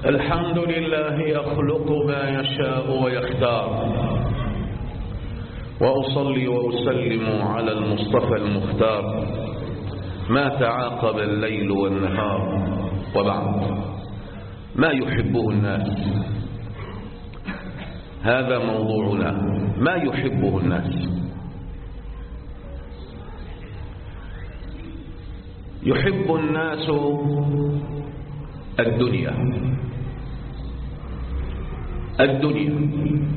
الحمد لله يخلق ما يشاء ويختار وأصلي وأسلم على المصطفى المختار ما تعاقب الليل والنهار وبعد ما يحبه الناس هذا موضوعنا ما يحبه الناس يحب الناس الدنيا الدنيا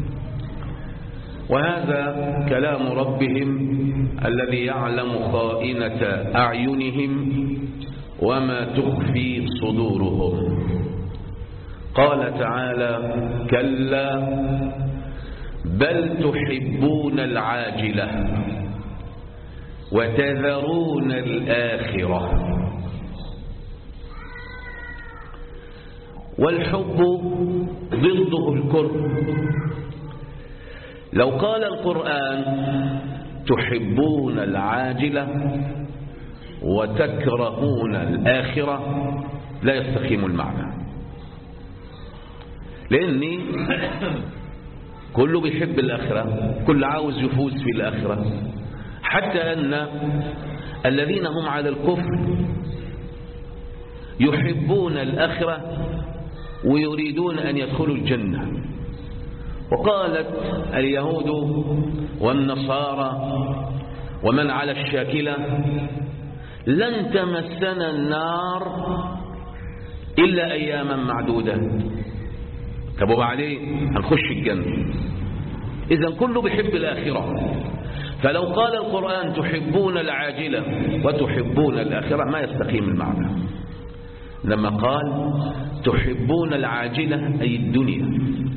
وهذا كلام ربهم الذي يعلم خائنة أعينهم وما تخفي صدورهم قال تعالى كلا بل تحبون العاجلة وتذرون الآخرة والحب ضده الكره لو قال القرآن تحبون العاجلة وتكرهون الآخرة لا يستقيم المعنى لأني كله بيحب الآخرة كل عاوز يفوز في الآخرة حتى أن الذين هم على الكفر يحبون الآخرة ويريدون أن يدخلوا الجنة وقالت اليهود والنصارى ومن على الشاكلة لن تمسنا النار إلا أياما معدودة طب وبعدين هنخش الجنة إذا كله بيحب الآخرة فلو قال القرآن تحبون العاجلة وتحبون الآخرة ما يستقيم المعنى لما قال تحبون العاجلة أي الدنيا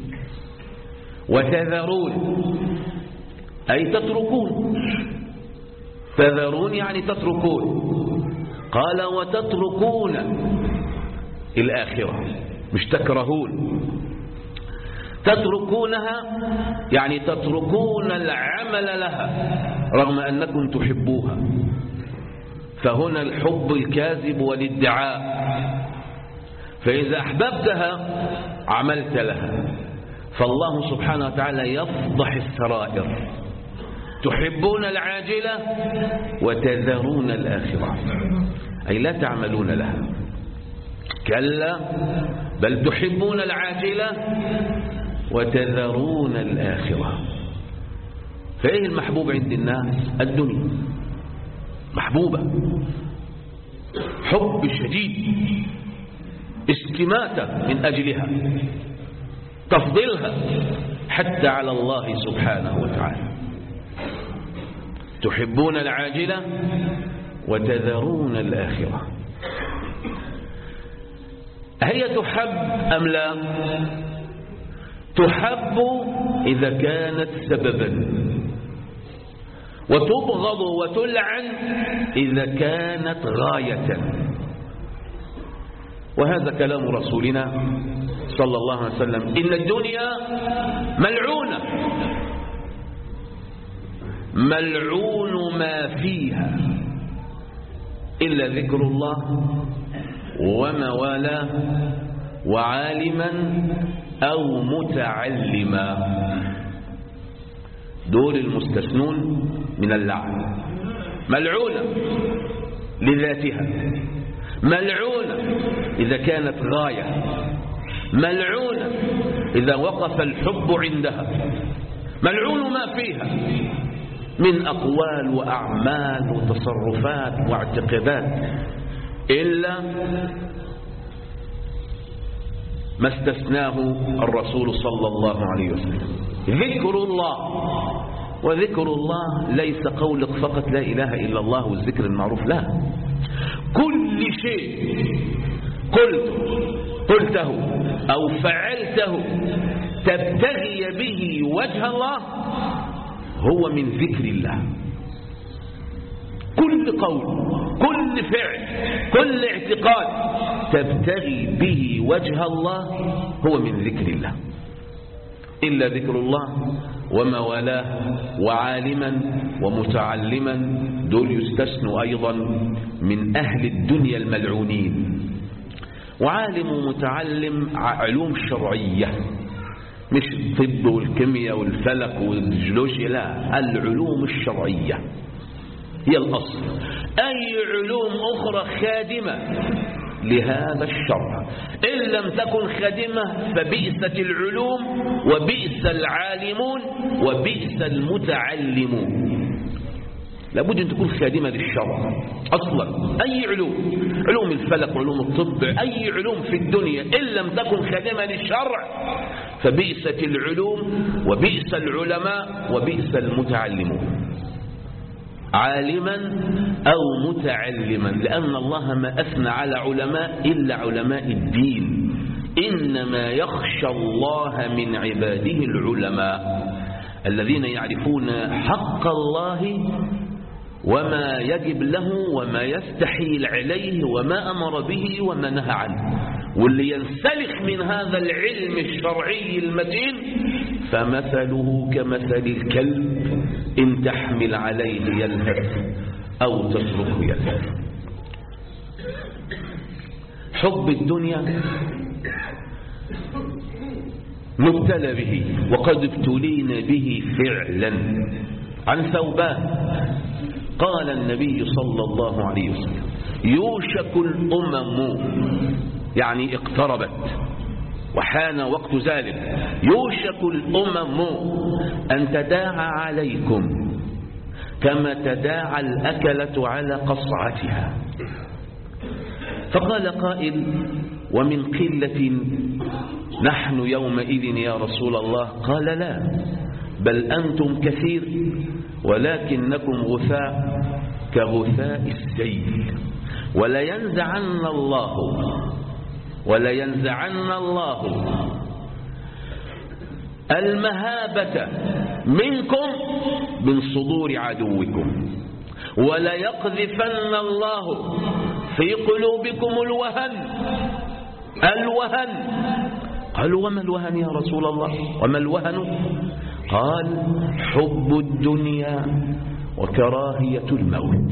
وتذرون أي تتركون تذرون يعني تتركون قال وتتركون الآخرة مش تكرهون تتركونها يعني تتركون العمل لها رغم أنكم تحبوها فهنا الحب الكاذب والادعاء فإذا أحببتها عملت لها فالله سبحانه وتعالى يفضح السرائر تحبون العاجلة وتذرون الآخرة أي لا تعملون لها كلا بل تحبون العاجلة وتذرون الآخرة فإيه المحبوب عند الناس الدنيا محبوبة حب شديد استماتة من أجلها تفضيلها حتى على الله سبحانه وتعالى تحبون العاجلة وتذرون الآخرة هي تحب أم لا تحب إذا كانت سببا وتبغض وتلعن إذا كانت غاية وهذا كلام رسولنا صلى الله عليه وسلم إن الدنيا ملعونة ملعون ما فيها إلا ذكر الله وما والاه وعالما أو متعلما دول المستثنون من اللعن ملعونة لذاتها ملعونة إذا كانت غاية ملعونة إذا وقف الحب عندها ملعون ما فيها من أقوال وأعمال وتصرفات واعتقادات إلا ما استثناه الرسول صلى الله عليه وسلم ذكر الله وذكر الله ليس قولك فقط لا إله إلا الله والذكر المعروف لا كل شيء قلته قلته أو فعلته تبتغي به وجه الله هو من ذكر الله كل قول كل فعل كل اعتقاد تبتغي به وجه الله هو من ذكر الله إلا ذكر الله وما والاه وعالما ومتعلما دول يستثنوا أيضا من أهل الدنيا الملعونين وعالم ومتعلم علوم شرعية مش الطب والكيمياء والفلك والجيولوجيا لا العلوم الشرعية هي الأصل أي علوم أخرى خادمة لهذا الشرع إن لم تكن خادمة فبئست العلوم وبئس العالمون وبئس المتعلمون لابد أن تكون خادمة للشرع أصلا أي علوم علوم الفلك وعلوم الطب أي علوم في الدنيا إن لم تكن خادمة للشرع فبئست العلوم وبئس العلماء وبئس المتعلمون عالما أو متعلما لأن الله ما أثنى على علماء إلا علماء الدين إنما يخشى الله من عباده العلماء الذين يعرفون حق الله وما يجب له وما يستحيل عليه وما أمر به وما نهى عنه واللي ينسلخ من هذا العلم الشرعي المتين فمثله كمثل الكلب إن تحمل عليه يلهث أو تتركه يلهث حب الدنيا مبتلى به وقد ابتلينا به فعلا عن ثوبان قال النبي صلى الله عليه وسلم يوشك الأمم يعني اقتربت وحان وقت ذلك يوشك الأمم أن تداعى عليكم كما تداعى الأكلة على قصعتها فقال قائل ومن قلة نحن يومئذ يا رسول الله قال لا بل أنتم كثير ولكنكم غثاء كغثاء السيل ولينزعن الله ولينزعن الله المهابة منكم من صدور عدوكم وليقذفن الله في قلوبكم الوهن الوهن قالوا وما الوهن يا رسول الله وما الوهن قال حب الدنيا وكراهية الموت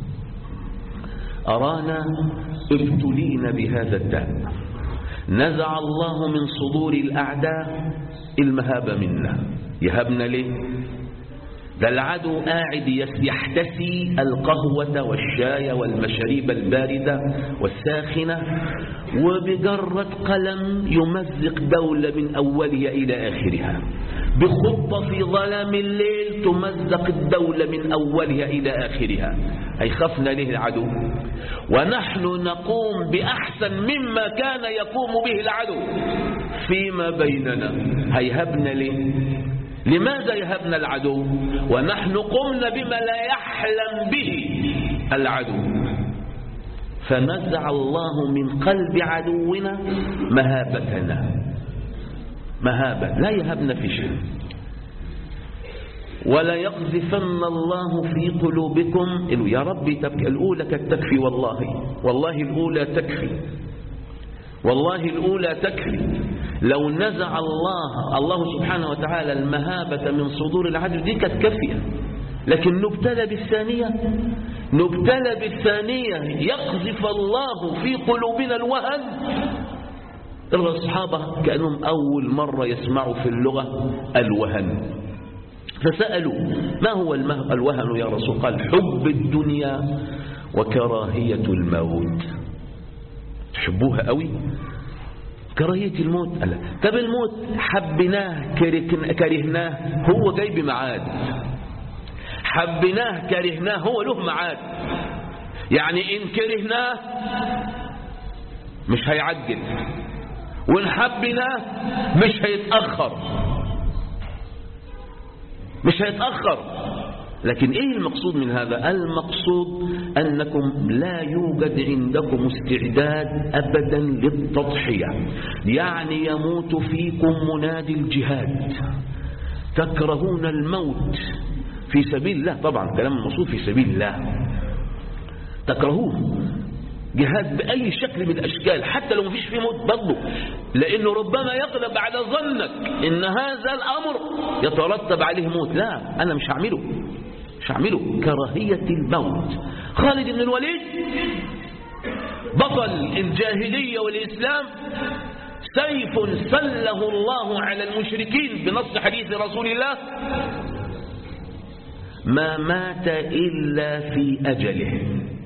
أرانا ابتلينا بهذا الداء نزع الله من صدور الأعداء المهابة منا يهبنا ليه ده العدو قاعد يحتسي القهوة والشاي والمشاريب الباردة والساخنة وبجرة قلم يمزق دولة من أولها إلى آخرها بخطة في ظلام الليل تمزق الدولة من أولها إلى آخرها هيخفنا له العدو ونحن نقوم بأحسن مما كان يقوم به العدو فيما بيننا هيهبنا ليه لماذا يهبنا العدو ونحن قمنا بما لا يحلم به العدو فنزع الله من قلب عدونا مهابتنا مهابة لا يهبنا في شيء ولا يقذفن الله في قلوبكم يا ربي تبكي الأولى تكفي والله والله الأولى تكفي والله الأولى تكفي لو نزع الله الله سبحانه وتعالى المهابة من صدور العدل دي كانت كافية لكن نبتلى بالثانية نبتلى بالثانية يقذف الله في قلوبنا الوهن الصحابة كأنهم أول مرة يسمعوا في اللغة الوهن فسألوا ما هو الوهن يا رسول قال حب الدنيا وكراهية الموت تحبوها قوي كراهية الموت ألا طب الموت حبناه كرهناه هو جاي بمعاد حبناه كرهناه هو له معاد يعني إن كرهناه مش هيعجل وإن حبناه مش هيتأخر مش هيتأخر لكن ايه المقصود من هذا المقصود انكم لا يوجد عندكم استعداد ابدا للتضحية يعني يموت فيكم منادي الجهاد تكرهون الموت في سبيل الله طبعا كلام المقصود في سبيل الله تكرهون جهاد بأي شكل من الأشكال حتى لو مفيش فيه موت برضه لأنه ربما يغلب على ظنك إن هذا الأمر يترتب عليه موت لا أنا مش هعمله مش هعمله كراهية الموت خالد بن الوليد بطل الجاهلية والإسلام سيف سله الله على المشركين بنص حديث رسول الله ما مات إلا في أجله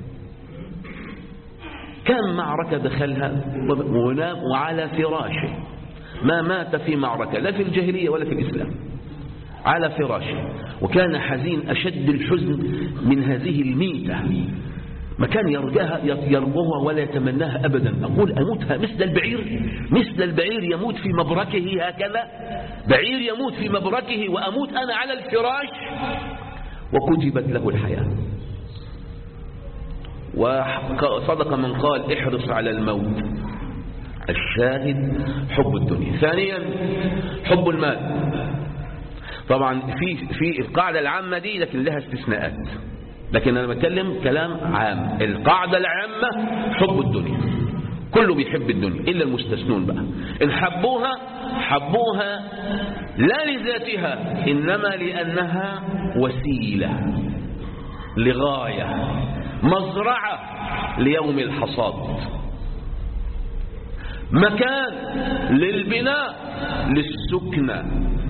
كم معركة دخلها ونام وعلى فراشه ما مات في معركة لا في الجاهلية ولا في الإسلام على فراشه وكان حزين أشد الحزن من هذه الميتة ما كان يرجاها يرجوها ولا يتمناها أبدا أقول أموتها مثل البعير مثل البعير يموت في مبركه هكذا بعير يموت في مبركه وأموت أنا على الفراش وكتبت له الحياة وصدق من قال احرص على الموت الشاهد حب الدنيا ثانيا حب المال طبعا في في القاعدة العامة دي لكن لها استثناءات لكن أنا بتكلم كلام عام القاعدة العامة حب الدنيا كله بيحب الدنيا إلا المستثنون بقى إن حبوها حبوها لا لذاتها إنما لأنها وسيلة لغاية مزرعة ليوم الحصاد مكان للبناء للسكنة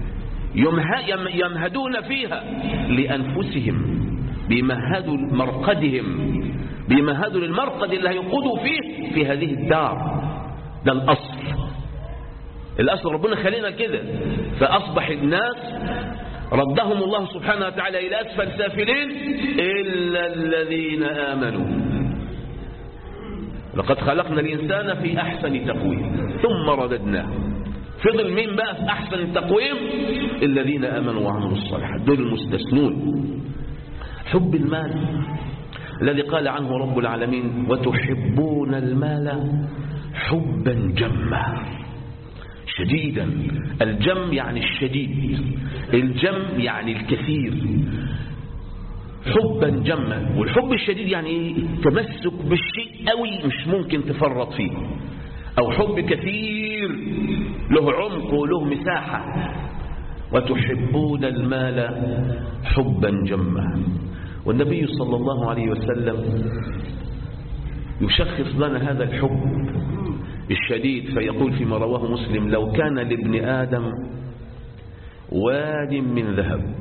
يمهدون فيها لأنفسهم بيمهدوا مرقدهم بيمهدوا للمرقد اللي هيقودوا فيه في هذه الدار ده الأصل الأصل ربنا خلينا كده فأصبح الناس ردهم الله سبحانه وتعالى إلى أسفل سافلين إلا الذين آمنوا لقد خلقنا الإنسان في أحسن تقويم ثم رددناه فضل مين بقى في أحسن التقويم الذين آمنوا وعملوا الصالحات دول المستثنون حب المال الذي قال عنه رب العالمين وتحبون المال حبا جما شديدا الجم يعني الشديد الجم يعني الكثير حبا جما والحب الشديد يعني ايه تمسك بالشيء قوي مش ممكن تفرط فيه او حب كثير له عمق وله مساحة وتحبون المال حبا جما والنبي صلى الله عليه وسلم يشخص لنا هذا الحب الشديد فيقول فيما رواه مسلم لو كان لابن آدم واد من ذهب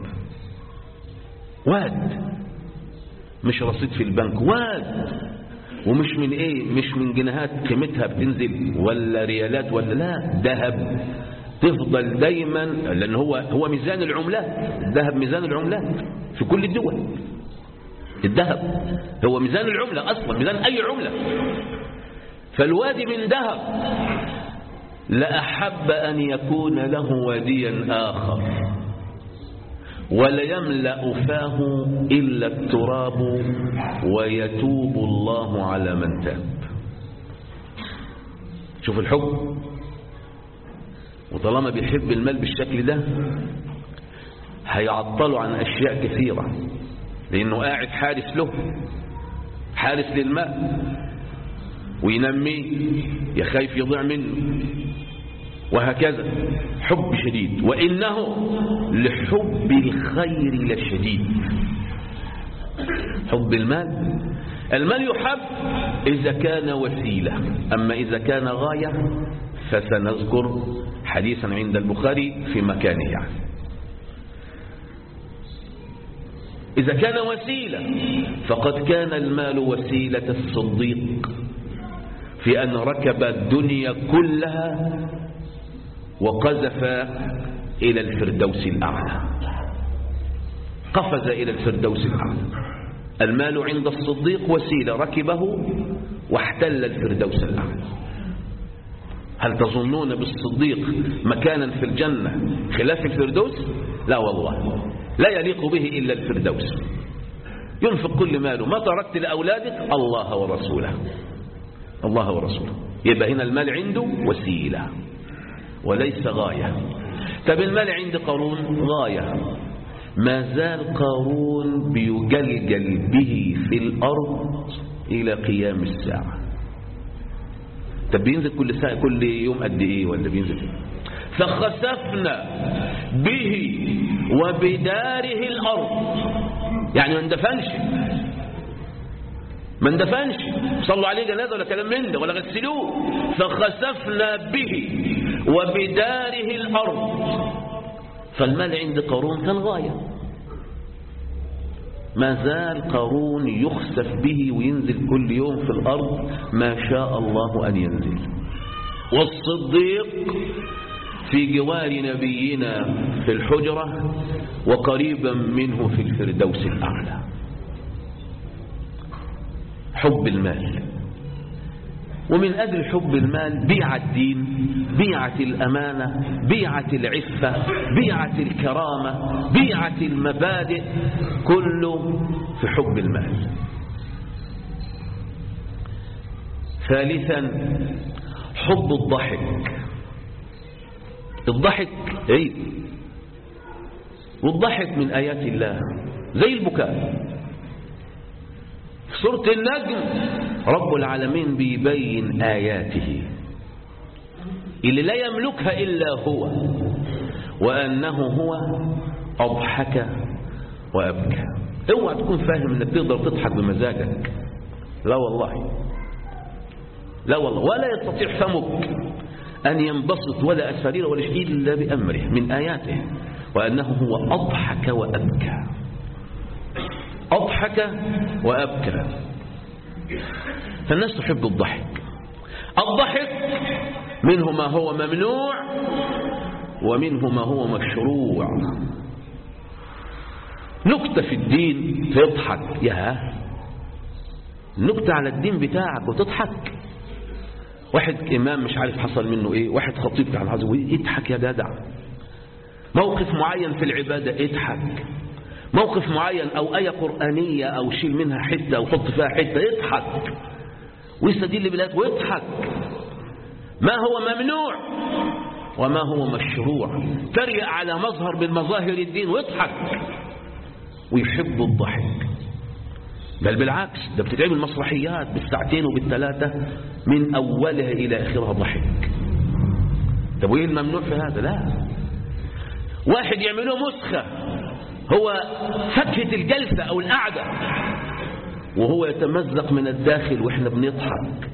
واد مش رصيد في البنك واد ومش من ايه مش من جنيهات قيمتها بتنزل ولا ريالات ولا لا ذهب تفضل دايما لان هو هو ميزان العملات الذهب ميزان العملات في كل الدول الذهب هو ميزان العملة اصلا ميزان اي عملة فالوادي من ذهب لأحب أن يكون له واديا آخر وليملأ فاه إلا التراب ويتوب الله على من تاب شوف الحب وطالما بيحب المال بالشكل ده هيعطله عن أشياء كثيرة لأنه قاعد حارس له حارس للماء وينميه يخاف يضيع منه وهكذا حب شديد وإنه لحب الخير لشديد حب المال المال يحب إذا كان وسيلة أما إذا كان غاية فسنذكر حديثا عند البخاري في مكانه يعني إذا كان وسيلة فقد كان المال وسيلة الصديق في أن ركب الدنيا كلها وقذف إلى الفردوس الأعلى قفز إلى الفردوس الأعلى المال عند الصديق وسيلة ركبه واحتل الفردوس الأعلى هل تظنون بالصديق مكانا في الجنة خلاف الفردوس لا والله لا يليق به إلا الفردوس ينفق كل ماله ما تركت لأولادك الله ورسوله الله ورسوله يبقى هنا المال عنده وسيلة وليس غاية طب المال عند قارون غاية ما زال قارون بيجلجل به في الأرض إلى قيام الساعة طب بينزل كل ساعة كل يوم قد إيه ولا بينزل فخسفنا به وبداره الأرض يعني ما اندفنش ما اندفنش صلوا عليه جنازة ولا كلام من ده ولا غسلوه فخسفنا به وبداره الأرض فالمال عند قارون كان غاية ما زال قارون يخسف به وينزل كل يوم في الأرض ما شاء الله أن ينزل والصديق في جوار نبينا في الحجرة وقريبا منه في الفردوس الأعلى حب المال ومن أجل حب المال بيع الدين بيعة الأمانة بيعة العفة بيعة الكرامة بيعة المبادئ كله في حب المال ثالثا حب الضحك الضحك عيب والضحك من آيات الله زي البكاء في سورة النجم رب العالمين بيبين آياته اللي لا يملكها إلا هو وأنه هو أضحك وأبكى اوعى تكون فاهم انك تقدر تضحك بمزاجك لا والله لا والله ولا يستطيع فمك أن ينبسط ولا أسفرير ولا شيء إلا بأمره من آياته وأنه هو أضحك وأبكى أضحك وأبكى فالناس تحب الضحك الضحك منه ما هو ممنوع ومنه ما هو مشروع نكتة في الدين فيضحك يا نكتة على الدين بتاعك وتضحك واحد إمام مش عارف حصل منه إيه واحد خطيب كان عايز يضحك يا جدع موقف معين في العبادة اضحك موقف معين أو آية قرآنية أو شيل منها حتة أو حط فيها حتة اضحك ويستدل بالآيات ويضحك ما هو ممنوع وما هو مشروع تريق على مظهر من مظاهر الدين ويضحك ويحب الضحك بل بالعكس ده بتتعمل مسرحيات بالساعتين وبالثلاثة من أولها إلى آخرها ضحك طب وإيه الممنوع في هذا لا واحد يعملوه مسخة هو فكهة الجلسة أو القعدة وهو يتمزق من الداخل وإحنا بنضحك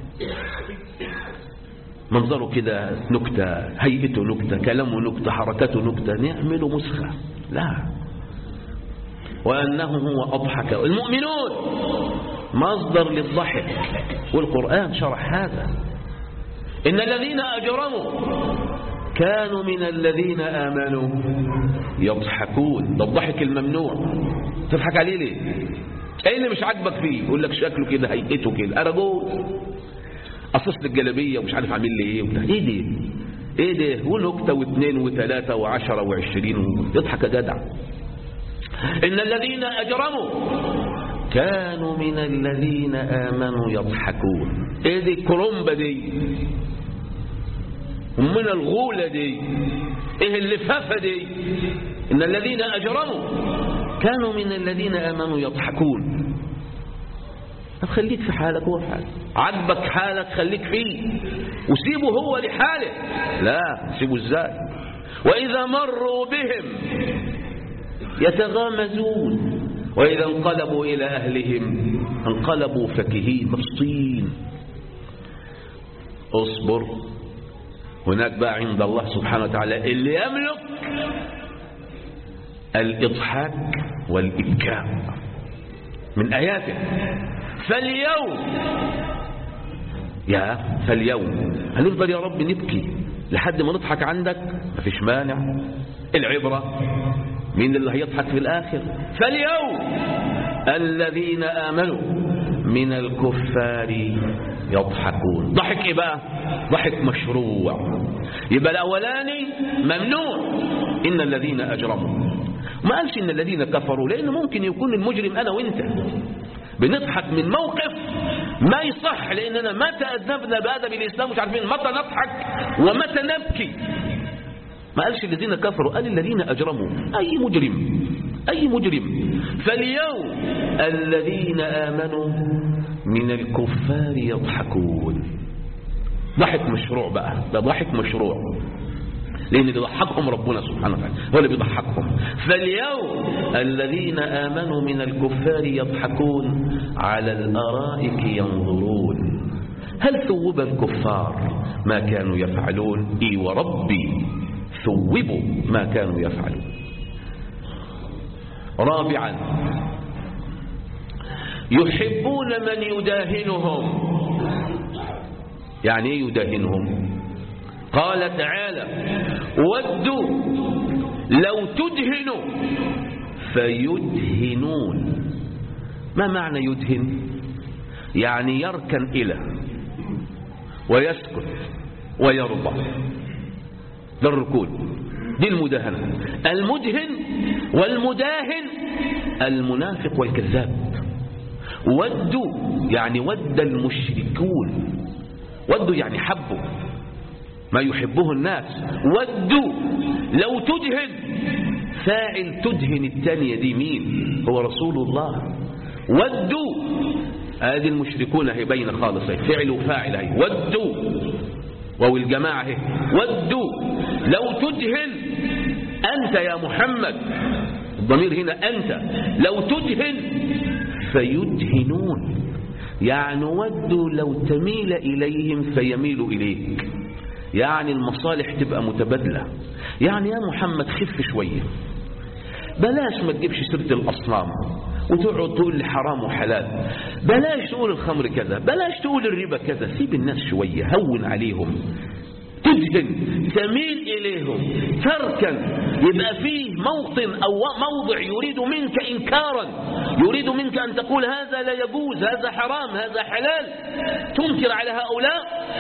منظره كده نكتة هيئته نكتة كلامه نكتة حركته نكتة نعمله مسخة لا وأنه هو أضحك المؤمنون مصدر للضحك والقرآن شرح هذا إن الذين أجرموا كانوا من الذين آمنوا يضحكون ده الضحك الممنوع تضحك عليه ليه ايه اللي مش عاجبك فيه يقول لك شكله كده هيئته كده انا جوز قصص الجلابيه ومش عارف عامل لي ايه وبتاع ايه ده ايه ده ونكته واثنين وثلاثه وعشره وعشرين يضحك يا جدع ان الذين اجرموا كانوا من الذين امنوا يضحكون ايه دي الكرنبه دي ومن الغولة دي ايه اللفافة دي ان الذين اجرموا كانوا من الذين امنوا يضحكون طب خليك في حالك هو في حالك عجبك حالك خليك فيه وسيبه هو لحاله لا سيبه ازاي واذا مروا بهم يتغامزون واذا انقلبوا الى اهلهم انقلبوا فكهين مبسوطين اصبر هناك بقى عند الله سبحانه وتعالى اللي يملك الإضحاك والإبكاء من آياته فاليوم يا فاليوم هنفضل يا رب نبكي لحد ما نضحك عندك مفيش مانع العبرة مين اللي هيضحك في الآخر فاليوم الذين آمنوا من الكفار يضحكون ضحك ايه بقى ضحك مشروع يبقى الاولاني ممنوع ان الذين اجرموا ما قالش ان الذين كفروا لان ممكن يكون المجرم انا وانت بنضحك من موقف ما يصح لاننا متى اذنبنا بادب الاسلام مش عارفين متى نضحك ومتى نبكي ما قالش الذين كفروا قال الذين اجرموا اي مجرم اي مجرم فاليوم الذين امنوا من الكفار يضحكون ضحك مشروع بقى ده ضحك مشروع لأن اللي ضحكهم ربنا سبحانه وتعالى هو اللي بيضحكهم فاليوم الذين آمنوا من الكفار يضحكون على الأرائك ينظرون هل ثوب الكفار ما كانوا يفعلون إي وربي ثوبوا ما كانوا يفعلون رابعا يحبون من يداهنهم يعني ايه يداهنهم قال تعالى ودوا لو تدهنوا فيدهنون ما معنى يدهن يعني يركن إلى ويسكت ويرضى ده الركون دي المداهنة المدهن والمداهن المنافق والكذاب ودوا يعني ود المشركون ودوا يعني حبوا ما يحبه الناس ودوا لو تدهن فاعل تدهن الثانية دي مين هو رسول الله ودوا هذه المشركون هي بين خالص هي فعل وفاعل هي ودوا وهو الجماعة هي ودوا لو تدهن أنت يا محمد الضمير هنا أنت لو تدهن فيدهنون يعني ودوا لو تميل إليهم فيميلوا إليك يعني المصالح تبقى متبادلة يعني يا محمد خف شوية بلاش ما تجيبش سيرة الأصنام وتقعد تقول لي حرام وحلال بلاش تقول الخمر كذا بلاش تقول الربا كذا سيب الناس شوية هون عليهم تدهن تميل إليهم تركن يبقى فيه موطن أو موضع يريد منك إنكارا يريد منك أن تقول هذا لا يجوز هذا حرام هذا حلال تنكر على هؤلاء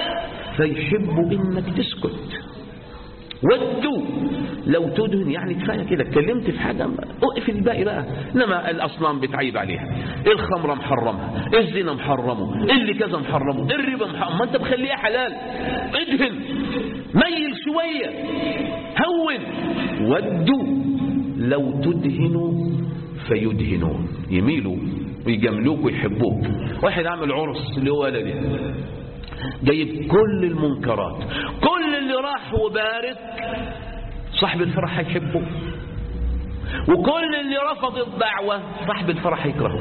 فيحب إنك تسكت ودوا لو تدهن يعني كفايه كده اتكلمت في حاجه اوقف الباقي بقى انما الاصنام بتعيب عليها الخمره محرمها الزنا محرمه اللي كذا محرمه الربا محرمه ما انت مخليها حلال ادهن ميل شويه هون ودوا لو تدهنوا فيدهنون يميلوا ويجاملوك ويحبوك واحد عامل عرس لولده جايب كل المنكرات كل اللي راح وبارك صاحب الفرح هيحبه وكل اللي رفض الدعوة صاحب الفرح هيكرهه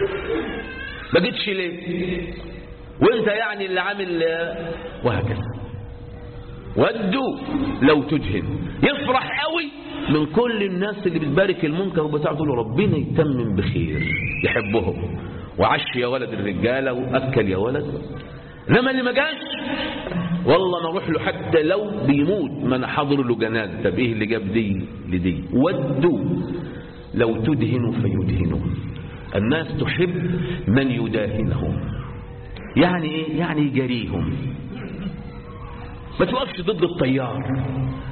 ما جيتش ليه وانت يعني اللي عامل وهكذا ودوا لو تدهن يفرح قوي من كل الناس اللي بتبارك المنكر وبتاع تقول ربنا يتمم بخير يحبهم وعش يا ولد الرجاله واكل يا ولد انما اللي ما جاش والله ما اروح له حتى لو بيموت ما انا حاضر له جنازه طب ايه اللي جاب دي لدي ودوا لو تدهنوا فيدهنون الناس تحب من يداهنهم يعني ايه يعني يجاريهم ما توقفش ضد التيار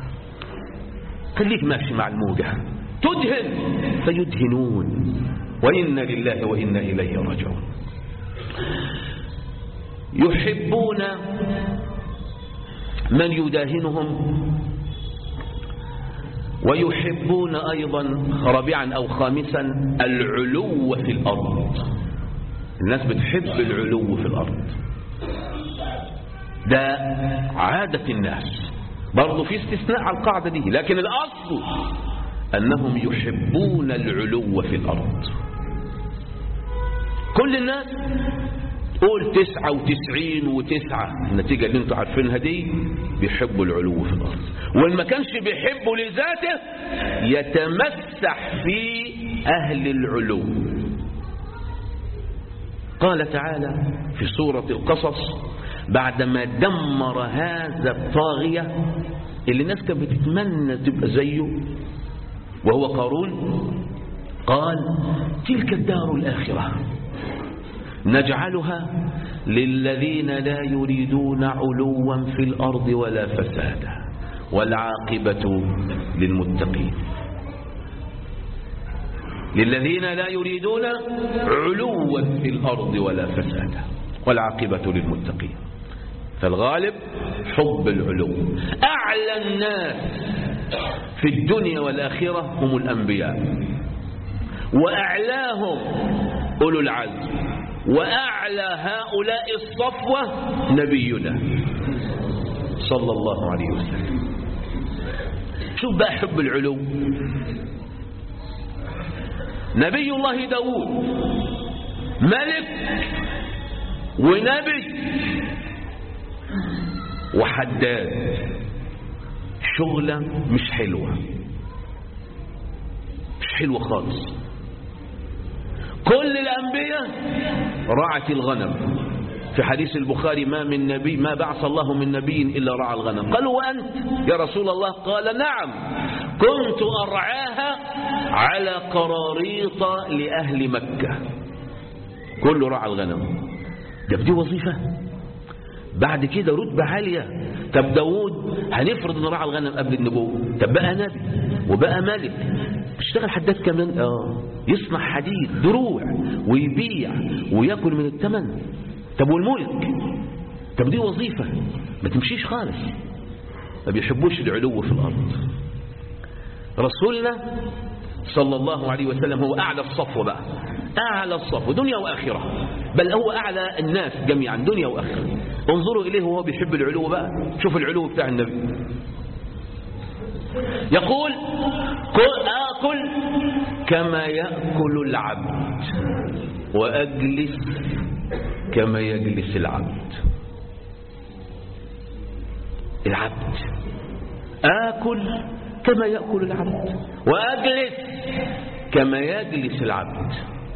خليك ماشي مع الموجه تدهن فيدهنون وإنا لله وإنا إليه راجعون يحبون من يداهنهم ويحبون أيضا رابعا أو خامسا العلو في الأرض الناس بتحب العلو في الأرض ده عادة الناس برضو في استثناء على القاعدة دي لكن الأصل أنهم يحبون العلو في الأرض كل الناس قول تسعة وتسعين وتسعة النتيجة اللي انتوا عارفينها دي بيحبوا العلو في الأرض وإن ما كانش بيحبوا لذاته يتمسح في أهل العلو قال تعالى في سورة القصص بعدما دمر هذا الطاغية اللي الناس كانت بتتمنى تبقى زيه وهو قارون قال تلك الدار الآخرة نجعلها للذين لا يريدون علوا في الأرض ولا فسادا والعاقبة للمتقين للذين لا يريدون علوا في الأرض ولا فسادا والعاقبة للمتقين فالغالب حب العلو أعلى الناس في الدنيا والآخرة هم الأنبياء وأعلاهم أولو العزم وأعلى هؤلاء الصفوة نبينا صلى الله عليه وسلم شوف بقى حب العلو نبي الله داود ملك ونبي وحداد شغلة مش حلوة مش حلوة خالص كل الأنبياء رعت الغنم في حديث البخاري ما من نبي ما بعث الله من نبي إلا رعى الغنم قالوا وأنت يا رسول الله قال نعم كنت أرعاها على قراريط لأهل مكة كله رعى الغنم ده بدي وظيفة بعد كده رتبة عالية طب داود هنفرض ان رعى الغنم قبل النبوة طب بقى نبي وبقى ملك اشتغل حداد كمان اه يصنع حديد دروع ويبيع وياكل من الثمن طب والملك طب دي وظيفة ما تمشيش خالص ما بيحبوش العلو في الأرض رسولنا صلى الله عليه وسلم هو أعلى الصفوة بقى أعلى الصفوة دنيا وآخرة بل هو أعلى الناس جميعا دنيا وآخرة انظروا إليه وهو بيحب العلو بقى شوف العلو بتاع النبي يقول آكل كما يأكل العبد وأجلس كما يجلس العبد العبد آكل كما يأكل العبد وأجلس كما يجلس العبد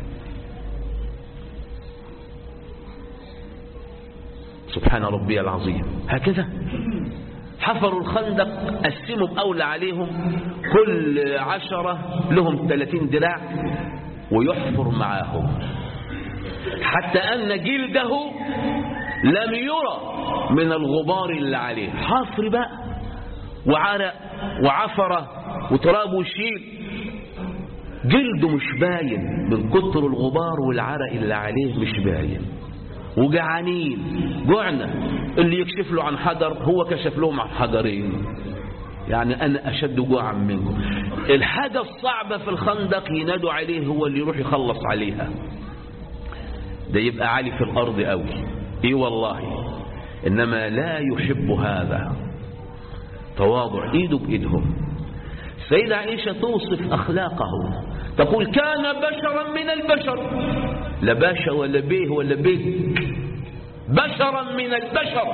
سبحان ربي العظيم هكذا حفروا الخندق قسموا بأولى عليهم كل عشرة لهم 30 دراع ويحفر معاهم حتى أن جلده لم يرى من الغبار اللي عليه حفر بقى وعرق وعفرة وتراب وشيل جلده مش باين من كتر الغبار والعرق اللي عليه مش باين وجعانين جوعنا اللي يكشف له عن حجر هو كشف لهم عن حجرين يعني أنا أشد جوعا منكم الحاجة الصعبة في الخندق ينادوا عليه هو اللي يروح يخلص عليها ده يبقى عالي في الأرض قوي إيه والله إنما لا يحب هذا تواضع إيده بإيدهم سيدة عائشة توصف أخلاقه تقول كان بشرا من البشر لا باشا ولا بيه ولا بيه بشرا من البشر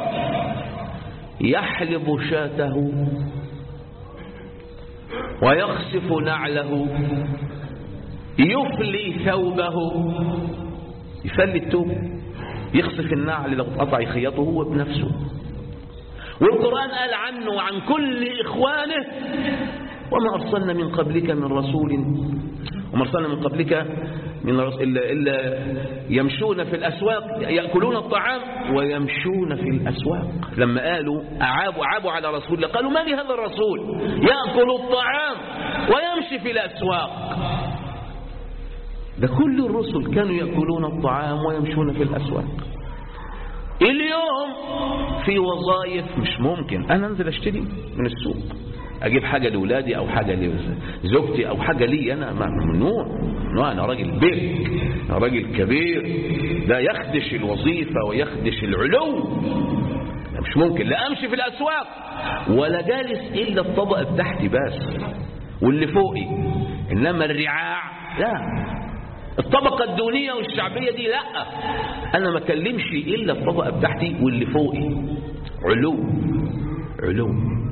يحلب شاته ويخسف نعله يفلي ثوبه يفلي الثوب يخسف النعل لو قطع يخيطه هو بنفسه والقرآن قال عنه وعن كل إخوانه وما أرسلنا من قبلك من رسول وما أرسلنا من قبلك من رسول إلا, إلا يمشون في الأسواق يأكلون الطعام ويمشون في الأسواق لما قالوا أعابوا عابوا على رسول الله قالوا ما لهذا الرسول يأكل الطعام ويمشي في الأسواق ده كل الرسل كانوا يأكلون الطعام ويمشون في الأسواق اليوم في وظائف مش ممكن أنا أنزل أشتري من السوق أجيب حاجة لأولادي أو حاجة لزوجتي أو حاجة لي أنا ممنوع ممنوع أنا راجل بيك أنا راجل كبير لا يخدش الوظيفة ويخدش العلو مش ممكن لا أمشي في الأسواق ولا جالس إلا الطبقة بتاعتي بس واللي فوقي إنما الرعاع لا الطبقة الدونية والشعبية دي لا أنا ما أكلمش إلا الطبقة بتاعتي واللي فوقي علو علو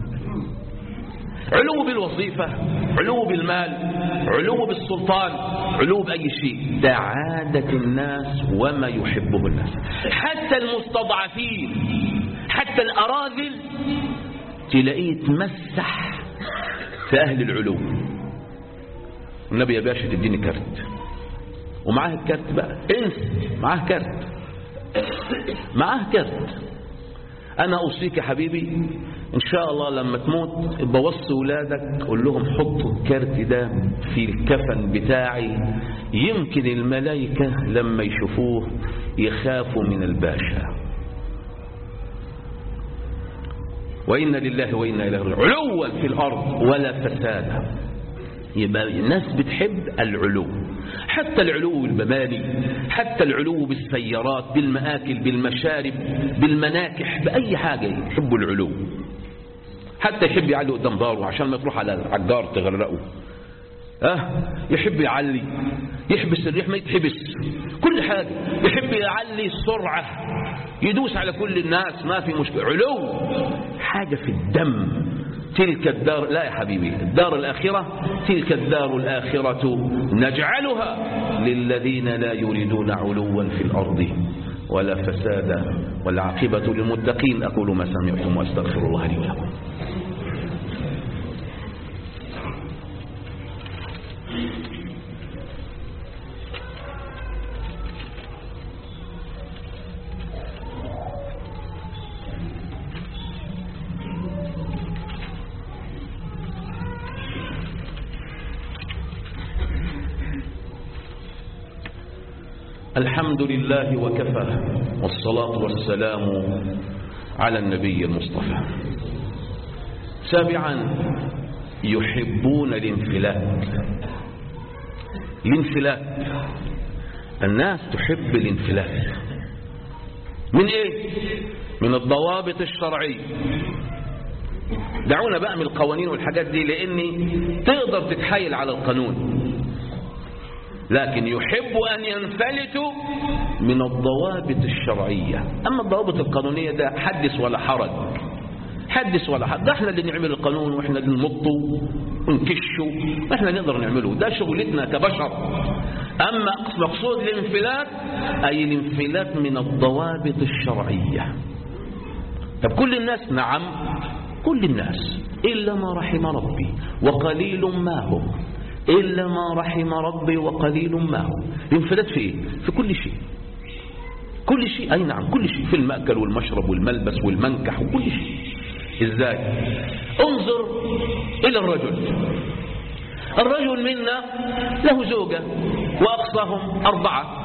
علو بالوظيفة علو بالمال علو بالسلطان علو بأي شيء ده عادة الناس وما يحبه الناس حتى المستضعفين حتى الأراذل تلاقيه يتمسح في أهل العلو النبي يا باشا تديني كارت ومعاه الكارت بقى انسى معاه كارت معاه كارت انا اوصيك يا حبيبي ان شاء الله لما تموت ابقى وصي ولادك قول لهم حطوا الكارت ده في الكفن بتاعي يمكن الملائكة لما يشوفوه يخافوا من الباشا وإن لله وإنا إليه راجعون علوا في الأرض ولا فسادا يبقى الناس بتحب العلو حتى العلو بالمباني حتى العلو بالسيارات بالمآكل بالمشارب بالمناكح بأي حاجة يحبوا العلو حتى يحب يعلي قدام داره عشان ما تروح على العجار تغرقه اه يحب يعلي يحبس الريح ما يتحبس كل حاجة يحب يعلي السرعة يدوس على كل الناس ما في مشكلة علو حاجة في الدم تلك الدار لا يا حبيبي الدار الآخرة تلك الدار الآخرة نجعلها للذين لا يريدون علوا في الأرض ولا فسادا والعاقبة للمتقين أقول ما سمعتم وأستغفر الله لي ولكم الحمد لله وكفى والصلاة والسلام على النبي المصطفى سابعا يحبون الانفلات الانفلات الناس تحب الانفلات من ايه من الضوابط الشرعية دعونا بقى من القوانين والحاجات دي لاني تقدر تتحايل على القانون لكن يحب أن ينفلتوا من الضوابط الشرعية أما الضوابط القانونية ده حدث ولا حرج حدث ولا حرج ده احنا اللي نعمل القانون واحنا اللي نمطه ونكشه احنا نقدر نعمله ده شغلتنا كبشر أما مقصود الانفلات أي الانفلات من الضوابط الشرعية طب كل الناس نعم كل الناس إلا ما رحم ربي وقليل ما هم إلا ما رحم ربي وقليل ما هو الانفلات في إيه؟ في كل شيء كل شيء أي نعم كل شيء في المأكل والمشرب والملبس والمنكح وكل شيء إزاي انظر إلى الرجل الرجل منا له زوجة وأقصاهم أربعة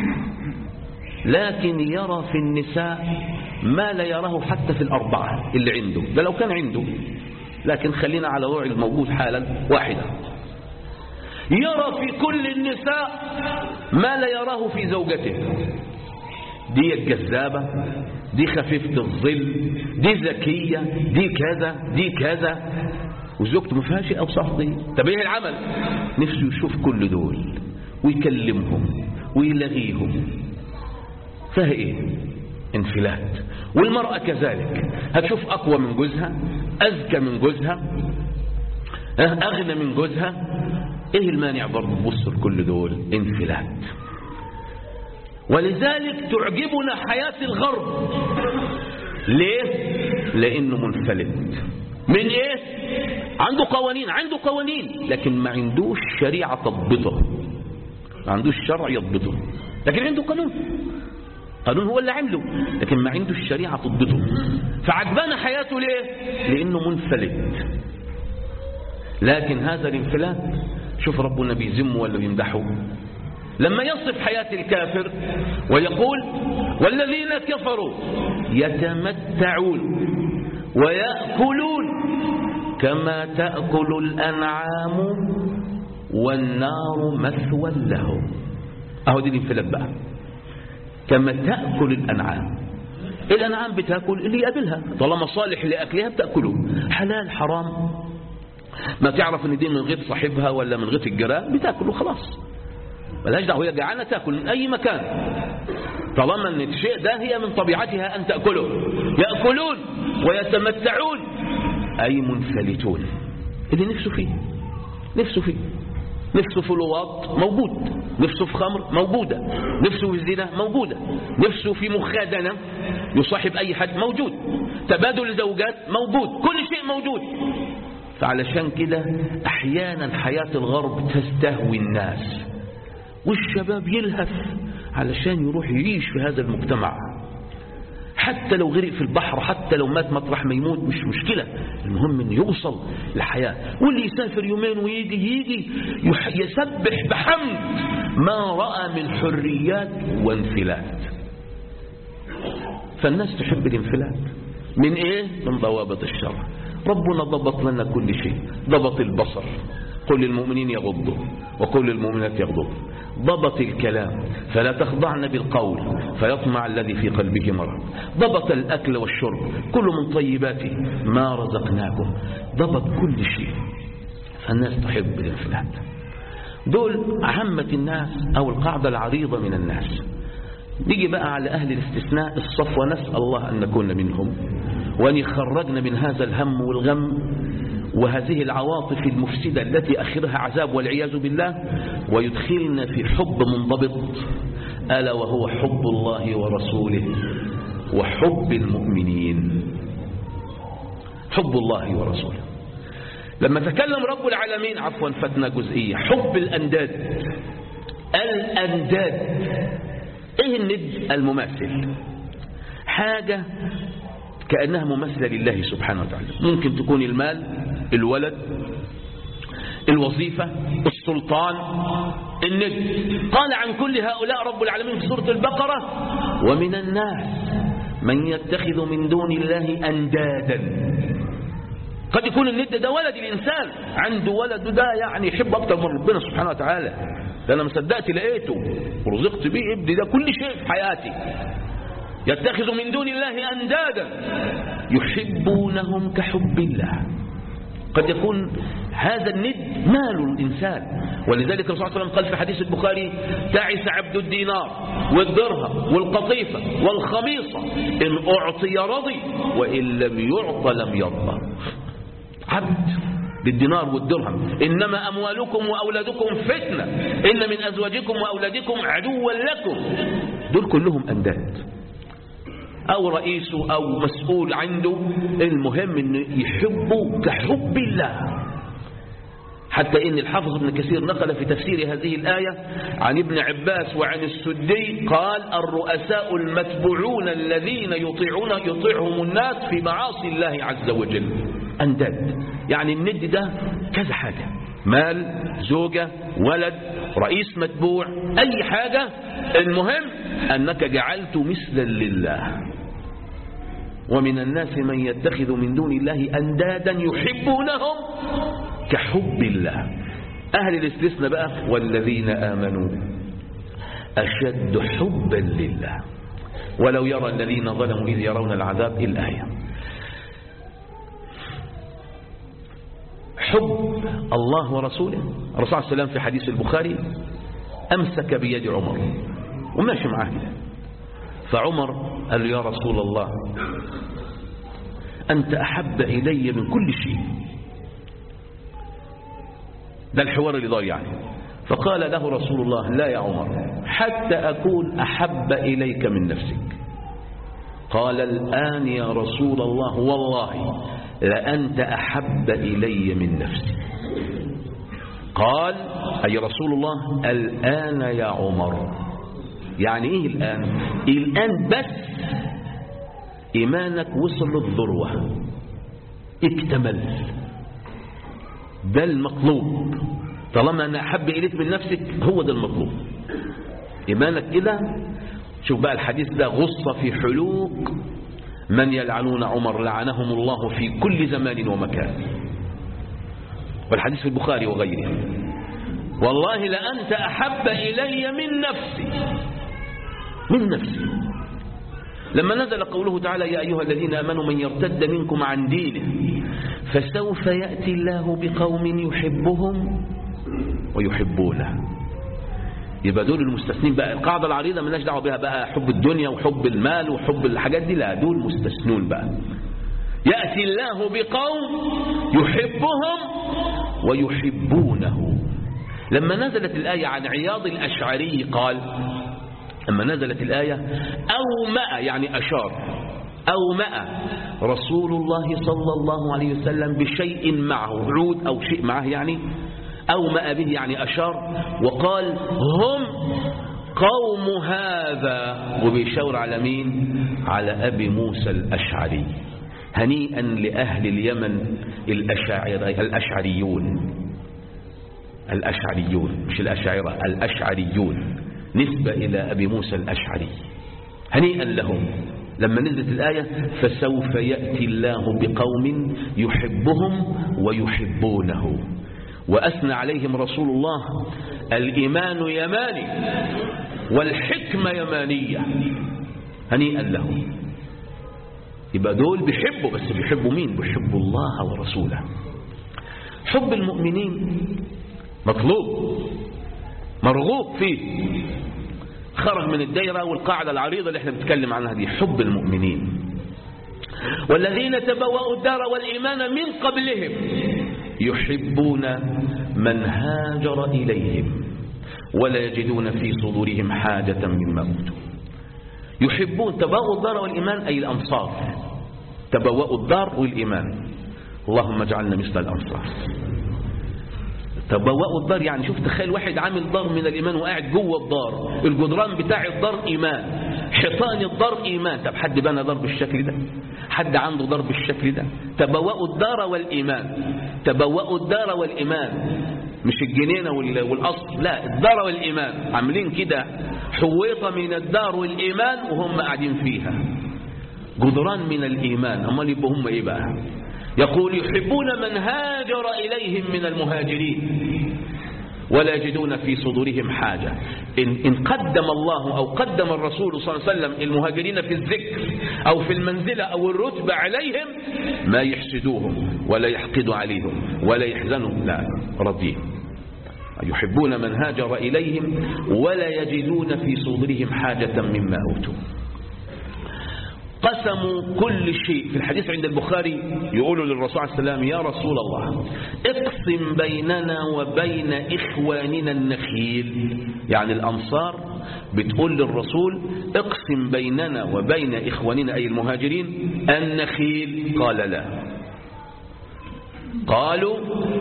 لكن يرى في النساء ما لا يراه حتى في الأربعة اللي عنده ده لو كان عنده لكن خلينا على وضع الموجود حالا واحدة يرى في كل النساء ما لا يراه في زوجته دي الجذابة دي خفيفة الظل دي ذكية دي كذا دي كذا وزوجته ما فيهاش أوصاف دي طب ايه العمل نفسه يشوف كل دول ويكلمهم ويلغيهم فيها ايه انفلات والمرأة كذلك هتشوف أقوى من جوزها أذكى من جوزها أغنى من جوزها ايه المانع برضه تبص لكل دول انفلات ولذلك تعجبنا حياة الغرب ليه لانه منفلت من ايه عنده قوانين عنده قوانين لكن ما عندوش شريعة تضبطه ما عندوش شرع يضبطه لكن عنده قانون قانون هو اللي عمله لكن ما عنده الشريعة تضبطه فعجبنا حياته ليه لانه منفلت لكن هذا الانفلات شوف ربنا بيذمه ولا بيمدحه لما يصف حياة الكافر ويقول والذين كفروا يتمتعون ويأكلون كما تأكل الأنعام والنار مثوى لهم أهو دي الانفلات بقى كما تأكل الأنعام الأنعام بتأكل اللي يقابلها طالما صالح لأكلها بتأكله حلال حرام ما تعرف ان دي من غير صاحبها ولا من غير الجيران بتاكل وخلاص ملهاش دعوه هي جعانه تاكل من اي مكان طالما ان الشيء ده هي من طبيعتها ان تاكله ياكلون ويتمتعون اي منفلتون اللي نفسه فيه نفسه فيه نفسه في لواط موجود نفسه في خمر موجودة نفسه في الزنا موجودة نفسه في مخادنة يصاحب أي حد موجود تبادل زوجات موجود كل شيء موجود فعلشان كده احيانا حياة الغرب تستهوي الناس والشباب يلهث علشان يروح يعيش في هذا المجتمع حتى لو غرق في البحر حتى لو مات مطرح ما يموت مش مشكلة المهم انه يوصل للحياة واللي يسافر يومين ويجي يجي يسبح بحمد ما رأى من حريات وانفلات فالناس تحب الانفلات من ايه من ضوابط الشرع ربنا ضبط لنا كل شيء ضبط البصر قل للمؤمنين يغضوا وقل للمؤمنات يغضوا ضبط الكلام فلا تخضعن بالقول فيطمع الذي في قلبه مرض ضبط الأكل والشرب كل من طيباته ما رزقناكم ضبط كل شيء فالناس تحب الانفلات دول عامة الناس أو القاعدة العريضة من الناس نيجي بقى على أهل الاستثناء الصفوة نسأل الله أن نكون منهم وأن يخرجنا من هذا الهم والغم وهذه العواطف المفسدة التي أخرها عذاب والعياذ بالله ويدخلنا في حب منضبط ألا وهو حب الله ورسوله وحب المؤمنين حب الله ورسوله لما تكلم رب العالمين عفوا فتنا جزئية حب الأنداد الأنداد ايه الند المماثل حاجة كأنها مماثلة لله سبحانه وتعالى ممكن تكون المال الولد الوظيفة السلطان الند قال عن كل هؤلاء رب العالمين في سورة البقرة ومن الناس من يتخذ من دون الله أندادا قد يكون الند ده ولد الإنسان عنده ولد ده يعني يحب أكتر من ربنا سبحانه وتعالى ده أنا ما صدقت لقيته ورزقت بيه ابني ده كل شيء في حياتي يتخذ من دون الله أندادا يحبونهم كحب الله قد يكون هذا الند مال الإنسان ولذلك الرسول صلى الله عليه وسلم قال في حديث البخاري تعس عبد الدينار والدرهم والقطيفة والخميصة إن أعطي رضي وإن لم يعط لم يرضى عبد بالدينار والدرهم إنما أموالكم وأولادكم فتنة إن من أزواجكم وأولادكم عدوا لكم دول كلهم أنداد أو رئيسه أو مسؤول عنده المهم أنه يحبه كحب الله حتى إن الحافظ ابن كثير نقل في تفسير هذه الآية عن ابن عباس وعن السدي قال الرؤساء المتبوعون الذين يطيعون يطيعهم الناس في معاصي الله عز وجل أنداد يعني الند ده كذا حاجة مال زوجة ولد رئيس متبوع أي حاجة المهم أنك جعلت مثلا لله ومن الناس من يتخذ من دون الله أندادا يحبونهم كحب الله أهل الاستثناء بقى والذين آمنوا أشد حبا لله ولو يرى الذين ظلموا إذ يرون العذاب الآية حب الله ورسوله الرسول صلى الله عليه وسلم في حديث البخاري أمسك بيد عمر وماشي معاه كده فعمر قال له يا رسول الله أنت أحب إلي من كل شيء ده الحوار اللي ضايع يعني فقال له رسول الله لا يا عمر حتى أكون أحب إليك من نفسك قال الآن يا رسول الله والله لأنت أحب إلي من نفسي قال أي رسول الله الآن يا عمر يعني إيه الآن الآن بس إيمانك وصل للذروة اكتمل ده المطلوب طالما أنا أحب إليك من نفسك هو ده المطلوب إيمانك كده شوف بقى الحديث ده غص في حلوق من يلعنون عمر لعنهم الله في كل زمان ومكان والحديث في البخاري وغيره والله لأنت أحب إلي من نفسي من نفسي لما نزل قوله تعالى يا أيها الذين آمنوا من يرتد منكم عن دينه فسوف يأتي الله بقوم يحبهم ويحبونه يبقى دول المستثنين بقى القاعدة العريضة مالناش دعوه بها بقى حب الدنيا وحب المال وحب الحاجات دي لا دول مستثنون بقى يأتي الله بقوم يحبهم ويحبونه لما نزلت الآية عن عياض الأشعري قال لما نزلت الآية أو ماء يعني أشار أو ماء رسول الله صلى الله عليه وسلم بشيء معه عود أو شيء معه يعني أو ماء به يعني أشار وقال هم قوم هذا وبيشاور على مين على أبي موسى الأشعري هنيئا لأهل اليمن الأشاعرة الأشعريون الأشعريون مش الأشاعرة الأشعريون نسبة إلى أبي موسى الأشعري هنيئا لهم لما نزلت الآية فسوف يأتي الله بقوم يحبهم ويحبونه وأثنى عليهم رسول الله الإيمان يماني والحكمة يمانية هنيئا له يبقى دول بيحبوا بس بيحبوا مين بيحبوا الله ورسوله حب المؤمنين مطلوب مرغوب فيه خرج من الدايرة والقاعدة العريضة اللي احنا بنتكلم عنها دي حب المؤمنين والذين تبوأوا الدار والإيمان من قبلهم يحبون من هاجر إليهم ولا يجدون في صدورهم حاجة مما أوتوا يحبون تبوأوا الدار والإيمان أي الأنصار تبوأوا الدار والإيمان اللهم اجعلنا مثل الأنصار تبوأوا الدار يعني شوف تخيل واحد عامل دار من الإيمان وقاعد جوه الدار الجدران بتاع الدار إيمان حيطان الدار إيمان طب حد بنى دار بالشكل ده حد عنده دار بالشكل ده تبوأوا الدار والإيمان تبوأوا الدار والإيمان مش الجنينة والأصل لا الدار والإيمان عاملين كده حويطة من الدار والإيمان وهم قاعدين فيها جدران من الإيمان أمال يبقوا هم إيه بقى يقول يحبون من هاجر إليهم من المهاجرين ولا يجدون في صدورهم حاجة إن, إن قدم الله أو قدم الرسول صلى الله عليه وسلم المهاجرين في الذكر أو في المنزلة أو الرتبة عليهم ما يحسدوهم ولا يحقدوا عليهم ولا يحزنوا لا رضيهم يحبون من هاجر إليهم ولا يجدون في صدورهم حاجة مما أوتوا قسموا كل شيء في الحديث عند البخاري يقولوا للرسول عليه السلام يا رسول الله اقسم بيننا وبين إخواننا النخيل يعني الأنصار بتقول للرسول اقسم بيننا وبين إخواننا أي المهاجرين النخيل قال لا قالوا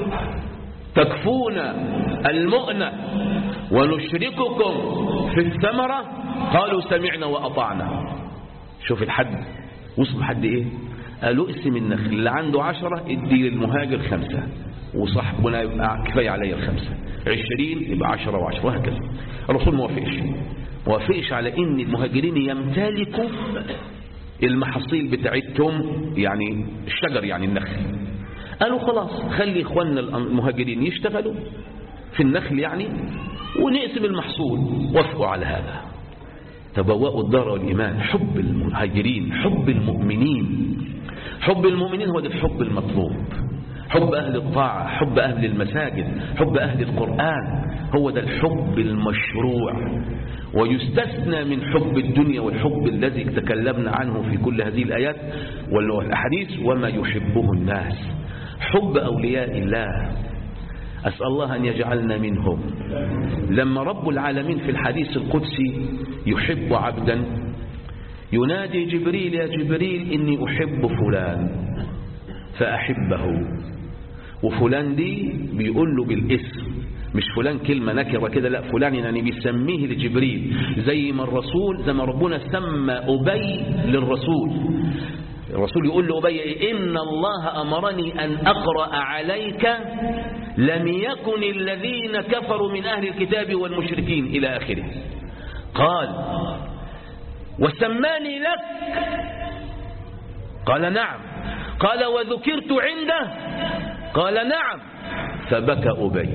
تكفون المؤنة ونشرككم في الثمرة قالوا سمعنا وأطعنا شوف الحد وصل حد ايه قالوا اقسم النخل اللي عنده عشرة ادي للمهاجر خمسة وصاحبنا يبقى كفاية علي الخمسة عشرين يبقى عشرة وعشرة وهكذا الرسول ما وافقش ما وافقش على ان المهاجرين يمتلكوا المحاصيل بتاعتهم يعني الشجر يعني النخل قالوا خلاص خلي اخواننا المهاجرين يشتغلوا في النخل يعني ونقسم المحصول وافقوا على هذا تبوأوا الدار والإيمان حب المهاجرين حب المؤمنين حب المؤمنين هو ده الحب المطلوب حب أهل الطاعة حب أهل المساجد حب أهل القرآن هو ده الحب المشروع ويستثنى من حب الدنيا والحب الذي تكلمنا عنه في كل هذه الآيات والأحاديث وما يحبه الناس حب أولياء الله أسأل الله أن يجعلنا منهم لما رب العالمين في الحديث القدسي يحب عبدا ينادي جبريل يا جبريل إني أحب فلان فأحبه وفلان دي بيقول له بالاسم مش فلان كلمة نكرة كده لا فلان يعني بيسميه لجبريل زي ما الرسول زي ما ربنا سمى أبي للرسول الرسول يقول لأبي إن الله أمرني أن أقرأ عليك لم يكن الذين كفروا من أهل الكتاب والمشركين إلى آخره قال وسماني لك قال نعم قال وذكرت عنده قال نعم فبكى أبي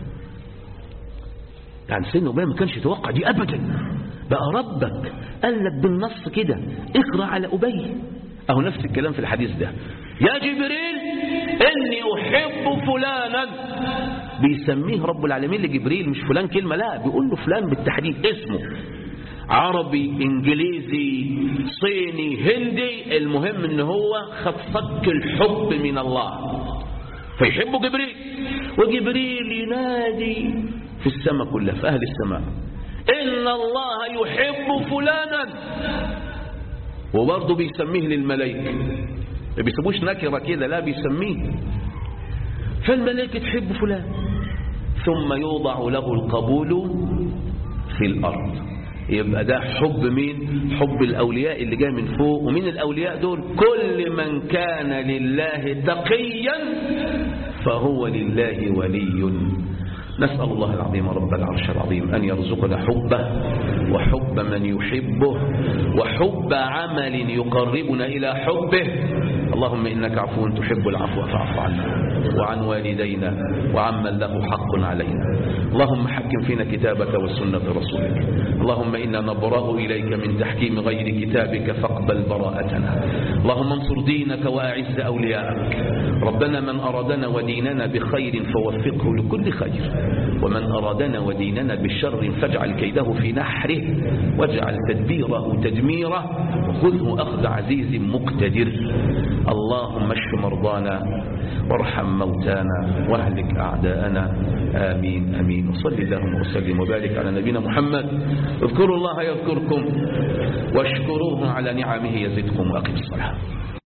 يعني سيدنا أبي ما كانش يتوقع دي أبدا بقى ربك قال لك بالنص كده اقرأ على أبي أهو نفس الكلام في الحديث ده يا جبريل إني أحب فلانا بيسميه رب العالمين لجبريل مش فلان كلمة لا بيقول له فلان بالتحديد اسمه عربي انجليزي صيني هندي المهم ان هو خد صك الحب من الله فيحبه جبريل وجبريل ينادي في السماء كلها في اهل السماء ان الله يحب فلانا وبرضه بيسميه للملائكه ما بيسموش نكره كده لا بيسميه فالملائكه تحب فلان ثم يوضع له القبول في الارض يبقى ده حب مين حب الأولياء اللي جاي من فوق ومن الأولياء دول كل من كان لله تقيا فهو لله ولي نسأل الله العظيم رب العرش العظيم أن يرزقنا حبه وحب من يحبه وحب عمل يقربنا إلى حبه اللهم إنك عفو تحب العفو فاعف عنا وعن والدينا وعمن له حق علينا اللهم حكم فينا كتابك وسنة رسولك اللهم إنا نبرأ إليك من تحكيم غير كتابك فاقبل براءتنا اللهم انصر دينك وأعز أولياءك ربنا من أرادنا وديننا بخير فوفقه لكل خير ومن أرادنا وديننا بشر فاجعل كيده في نحره واجعل تدبيره تدميره وخذه أخذ عزيز مقتدر اللهم اشف مرضانا وارحم موتانا واهلك أعداءنا آمين آمين وصل اللهم وسلم وبارك على نبينا محمد اذكروا الله يذكركم واشكروه على نعمه يزدكم وأقم الصلاة